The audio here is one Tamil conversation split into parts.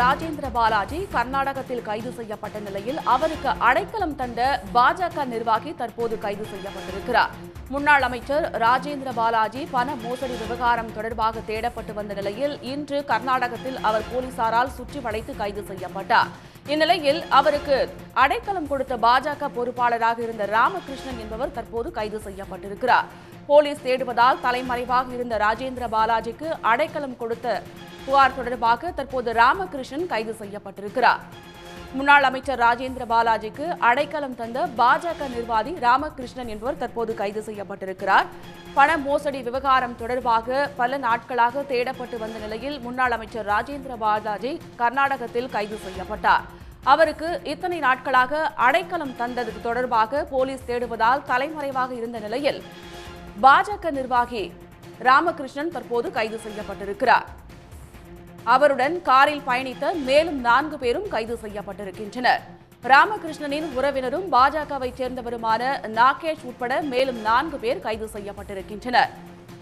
ராஜேந்திர பாலாஜி கர்நாடகத்தில் கைது செய்யப்பட்ட நிலையில் அவருக்கு அடைக்கலம் தந்த பாஜக நிர்வாகி தற்போது கைது செய்யப்பட்டிருக்கிறார் முன்னாள் அமைச்சர் ராஜேந்திர பாலாஜி பண மோசடி விவகாரம் தொடர்பாக தேடப்பட்டு வந்த நிலையில் இன்று கர்நாடகத்தில் அவர் போலீசாரால் சுற்றி வளைத்து கைது செய்யப்பட்டார் இந்நிலையில் அவருக்கு அடைக்கலம் கொடுத்த பாஜக பொறுப்பாளராக இருந்த ராமகிருஷ்ணன் என்பவர் தற்போது கைது செய்யப்பட்டிருக்கிறார் போலீஸ் தேடுவதால் தலைமறைவாக இருந்த ராஜேந்திர பாலாஜிக்கு அடைக்கலம் கொடுத்த புகார் தொடர்பாக தற்போது ராமகிருஷ்ணன் கைது செய்யப்பட்டிருக்கிறார் முன்னாள் அமைச்சர் ராஜேந்திர பாலாஜிக்கு அடைக்கலம் தந்த பாஜக நிர்வாகி ராமகிருஷ்ணன் என்பவர் தற்போது கைது செய்யப்பட்டிருக்கிறார் பண மோசடி விவகாரம் தொடர்பாக பல நாட்களாக தேடப்பட்டு வந்த நிலையில் முன்னாள் அமைச்சர் ராஜேந்திர பாலாஜி கர்நாடகத்தில் கைது செய்யப்பட்டார் அவருக்கு இத்தனை நாட்களாக அடைக்கலம் தந்தது தொடர்பாக போலீஸ் தேடுவதால் தலைமறைவாக இருந்த நிலையில் பாஜக நிர்வாகி ராமகிருஷ்ணன் தற்போது கைது செய்யப்பட்டிருக்கிறார் அவருடன் காரில் பயணித்த மேலும் நான்கு பேரும் கைது செய்யப்பட்டிருக்கின்றனர் ராமகிருஷ்ணனின் உறவினரும் பாஜகவைச் சேர்ந்தவருமான நாகேஷ் உட்பட மேலும் நான்கு பேர் கைது செய்யப்பட்டிருக்கின்றனர்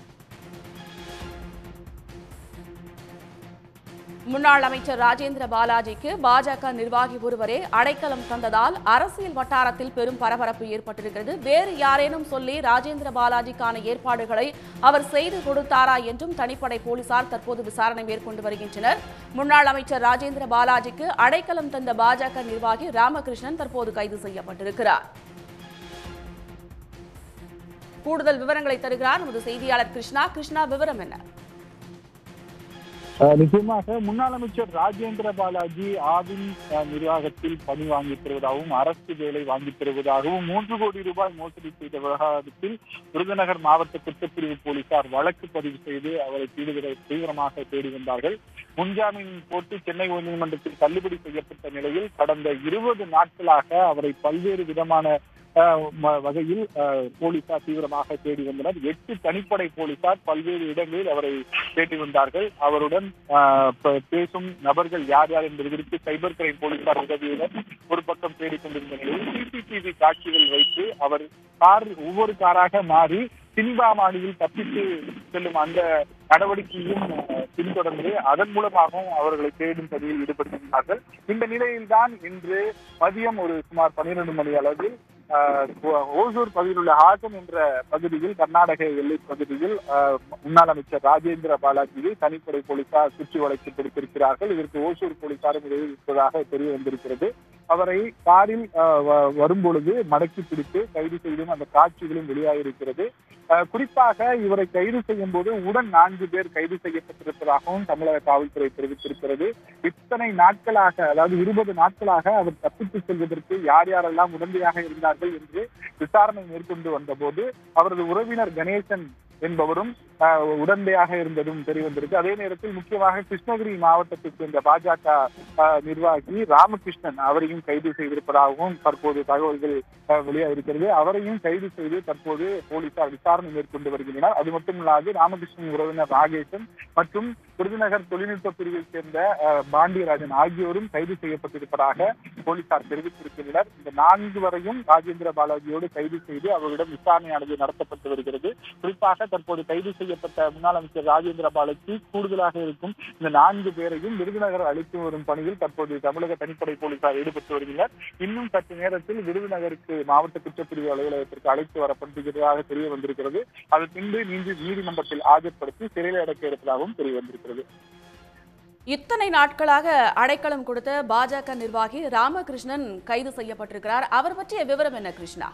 முன்னாள் அமைச்சர் ராஜேந்திர பாலாஜிக்கு பாஜக நிர்வாகி ஒருவரே அடைக்கலம் தந்ததால் அரசியல் வட்டாரத்தில் பெரும் பரபரப்பு ஏற்பட்டிருக்கிறது வேறு யாரேனும் சொல்லி ராஜேந்திர பாலாஜிக்கான ஏற்பாடுகளை அவர் செய்து கொடுத்தாரா என்றும் தனிப்படை போலீசார் தற்போது விசாரணை மேற்கொண்டு வருகின்றனர் முன்னாள் அமைச்சர் ராஜேந்திர பாலாஜிக்கு அடைக்கலம் தந்த பாஜக நிர்வாகி ராமகிருஷ்ணன் தற்போது கைது செய்யப்பட்டிருக்கிறார் கூடுதல் விவரங்களை தருகிறார் நமது செய்தியாளர் கிருஷ்ணா கிருஷ்ணா விவரம் என்ன அஹ் நிச்சயமாக முன்னாள் அமைச்சர் ராஜேந்திர பாலாஜி ஆவின் அஹ், நிர்வாகத்தில் பணி வாங்கித் தருவதாகவும் அரசு வேலை வாங்கித் தருவதாகவும் மூன்று கோடி ரூபாய் மோசடி செய்த விவகாரத்தில் விருதுநகர் மாவட்ட குற்றப்பிரிவு போலீசார் வழக்கு பதிவு செய்து அவரை தீவிர தீவிரமாக தேடி வந்தார்கள் முன்ஜாமீன் போட்டு சென்னை உயர்நீதிமன்றத்தில் தள்ளுபடி செய்யப்பட்ட நிலையில் கடந்த இருபது நாட்களாக அவரை பல்வேறு விதமான அஹ், ம- வகையில் அஹ், போலீசார் தீவிரமாக தேடி வந்தனர் எட்டு தனிப்படை போலீசார் பல்வேறு இடங்களில் அவரை தேடி வந்தார்கள் அவருடன் ஆஹ், ப- பேசும் நபர்கள் யார் யார் என்பது குறித்து சைபர் கிரைம் போலீசார் உதவியுடன் ஒரு பக்கம் தேடிக் கொண்டிருந்த நிலையில் சிசிடிவி காட்சிகள் வைத்து அவர் கார் ஒவ்வொரு காராக மாறி சினிமா மாடியில் தப்பித்து செல்லும் அந்த நடவடிக்கையும் ஆஹ், பின்தொடர்ந்து அதன் மூலமாகவும் அவர்களை தேடும் பணியில் ஈடுபட்டிருந்தார்கள் இந்த நிலையில்தான் இன்று மதியம் ஒரு சுமார் பன்னிரண்டு மணி அளவில் ஆஹ், ஓ- ஓசூர் பகுதியில் உள்ள ஹாசன் என்ற பகுதியில் கர்நாடக எல்லை பகுதியில் ஆஹ், முன்னாள் அமைச்சர் ராஜேந்திர பாலாஜியை தனிப்படை போலீசார் சுற்றி வளைத்து பிடித்திருக்கிறார்கள் இதற்கு ஓசூர் போலீசாரும் உதவியிருப்பதாக தெரிய வந்திருக்கிறது அவரை காரில் ஆஹ், வ- வரும்பொழுது மடக்கி பிடித்து கைது செய்தும் அந்த காட்சிகளும் வெளியாகியிருக்கிறது ஆஹ், குறிப்பாக இவரை கைது செய்யும் போது உடன் நான்கு பேர் கைது செய்யப்பட்டிருப்பதாகவும் தமிழக காவல்துறை தெரிவித்திருக்கிறது இத்தனை நாட்களாக அதாவது இருபது நாட்களாக அவர் தப்பித்து செல்வதற்கு யார் யாரெல்லாம் உடந்தையாக இருந்தார்கள் என்று விசாரணை மேற்கொண்டு வந்தபோது அவரது உறவினர் கணேசன் என்பவரும் ஆஹ், உடந்தையாக இருந்ததும் தெரியவந்திருக்கு அதே நேரத்தில் முக்கியமாக கிருஷ்ணகிரி மாவட்டத்தைச் சேர்ந்த பாஜக ஆஹ், நிர்வாகி ராமகிருஷ்ணன் அவரையும் கைது செய்திருப்பதாகவும் தற்போது தகவல்கள் ஆஹ், வெளியாகிருக்கிறது அவரையும் கைது செய்து தற்போது போலீசார் விசாரணை மேற்கொண்டு வருகின்றனர் அது மட்டுமில்லாது ராமகிருஷ்ணன் உறவினர் நாகேசன் மற்றும் விருதுநகர் தொழில்நுட்ப பிரிவைச் சேர்ந்த ஆஹ், பாண்டியராஜன் ஆகியோரும் கைது செய்யப்பட்டிருப்பதாக போலீசார் தெரிவித்திருக்கின்றனர் இந்த நான்கு வரையும் ராஜேந்திர பாலாஜியோடு கைது செய்து அவரிடம் விசாரணையானது நடத்தப்பட்டு வருகிறது குறிப்பாக தற்போது கைது செய்யப்பட்ட முன்னாள் அமைச்சர் ராஜேந்திர பாலாஜி கூடுதலாக இருக்கும் இந்த நான்கு பேரையும் விருதுநகர் அழைத்து வரும் பணியில் தற்போது தமிழக தனிப்படை போலீசார் ஈடுபட்டு வருகின்றனர் இன்னும் சற்று நேரத்தில் விருதுநகருக்கு மாவட்ட குற்றப்பிரிவு அலுவலகத்திற்கு அழைத்து வரப்படுகிறதாக தெரிய வந்திருக்கிறது அது பின்பு நீதி நீதிமன்றத்தில் ஆஜர்படுத்தி சிறையில் அடைக்க இருப்பதாகவும் தெரிய வந்திருக்கிறது இத்தனை நாட்களாக அடைக்கலம் கொடுத்த பாஜக நிர்வாகி ராமகிருஷ்ணன் கைது செய்யப்பட்டிருக்கிறார் அவர் பற்றிய விவரம் என்ன கிருஷ்ணா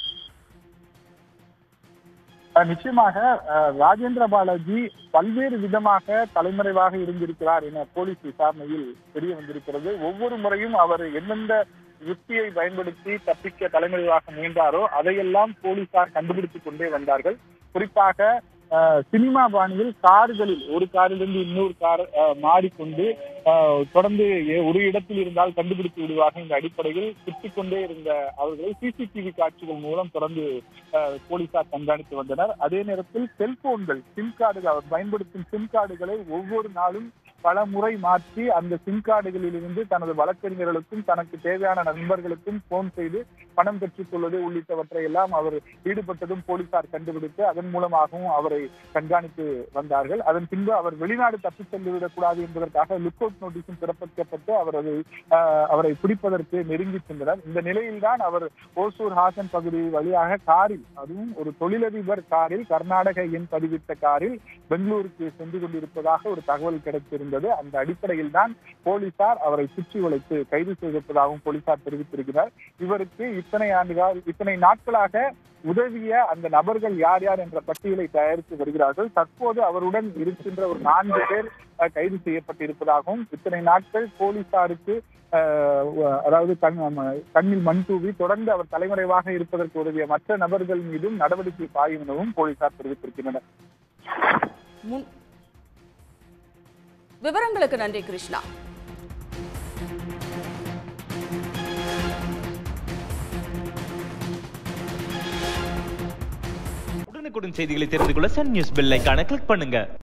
அஹ் நிச்சயமாக அஹ், ராஜேந்திர பாலாஜி பல்வேறு விதமாக தலைமறைவாக இருந்திருக்கிறார் என போலீஸ் விசாரணையில் தெரிய வந்திருக்கிறது ஒவ்வொரு முறையும் அவர் எந்தெந்த யுக்தியை பயன்படுத்தி தப்பிக்க தலைமறைவாக முயன்றாரோ அதையெல்லாம் போலீசார் கண்டுபிடித்துக் கொண்டே வந்தார்கள் குறிப்பாக அஹ், சினிமா பாணியில் கார்களில் ஒரு காரிலிருந்து இன்னொரு கார் அஹ், மாறிக்கொண்டு அஹ், தொடர்ந்து எ- ஒரு இடத்தில் இருந்தால் கண்டுபிடித்து விடுவார்கள் இந்த அடிப்படையில் சுற்றிக் கொண்டே இருந்த அவர்களை சிசிடிவி காட்சிகள் மூலம் தொடர்ந்து அஹ், போலீசார் கண்காணித்து வந்தனர் அதே நேரத்தில் செல்போன்கள் சிம் கார்டுகள் அவர் பயன்படுத்தும் சிம் கார்டுகளை ஒவ்வொரு நாளும் பல முறை மாற்றி அந்த சிம் கார்டுகளில் இருந்து தனது வழக்கறிஞர்களுக்கும் தனக்கு தேவையான நண்பர்களுக்கும் போன் செய்து பணம் பெற்றுக் கொள்வது உள்ளிட்டவற்றை எல்லாம் அவர் ஈடுபட்டதும் போலீசார் கண்டுபிடித்து அதன் மூலமாகவும் அவரை கண்காணித்து வந்தார்கள் அதன் பின்பு அவர் வெளிநாடு தப்பிச் சென்றுவிடக் கூடாது என்பதற்காக லுக் அவுட் நோட்டீஸும் பிறப்பிக்கப்பட்டு அவரது ஆஹ், அவரை பிடிப்பதற்கு நெருங்கி சென்றனர் இந்த நிலையில்தான் அவர் ஓசூர் ஹாசன் பகுதி வழியாக காரில் அதுவும் ஒரு தொழிலதிபர் காரில் கர்நாடக எண் பதிவிட்ட காரில் பெங்களூருக்கு சென்று கொண்டிருப்பதாக ஒரு தகவல் கிடைத்திருந்தது அந்த அடிப்படையில் தான் போலீசார் அவரை சுற்றி வளைத்து கைது செய்திருப்பதாகவும் போலீசார் தெரிவித்திருக்கிறார் இவருக்கு இத்தனை ஆண்டுகள் இத்தனை நாட்களாக உதவிய அந்த நபர்கள் யார் யார் என்ற பட்டியலை தயாரித்து வருகிறார்கள் தற்போது அவருடன் இருக்கின்ற ஒரு நான்கு பேர் அஹ், கைது செய்யப்பட்டிருப்பதாகவும் இத்தனை நாட்கள் போலீசாருக்கு அஹ், வ- அதாவது கண் ம- கண்ணில் மண் தூவி தொடர்ந்து அவர் தலைமறைவாக இருப்பதற்கு உதவிய மற்ற நபர்கள் மீதும் நடவடிக்கை பாயும் எனவும் போலீசார் தெரிவித்திருக்கின்றனர் முன் விவரங்களுக்கு நன்றி கிருஷ்ணா உடனுக்குடன் செய்திகளை தெரிந்து கொள்ள சன் நியூஸ் பெல் ஐகானை கிளிக் பண்ணுங்க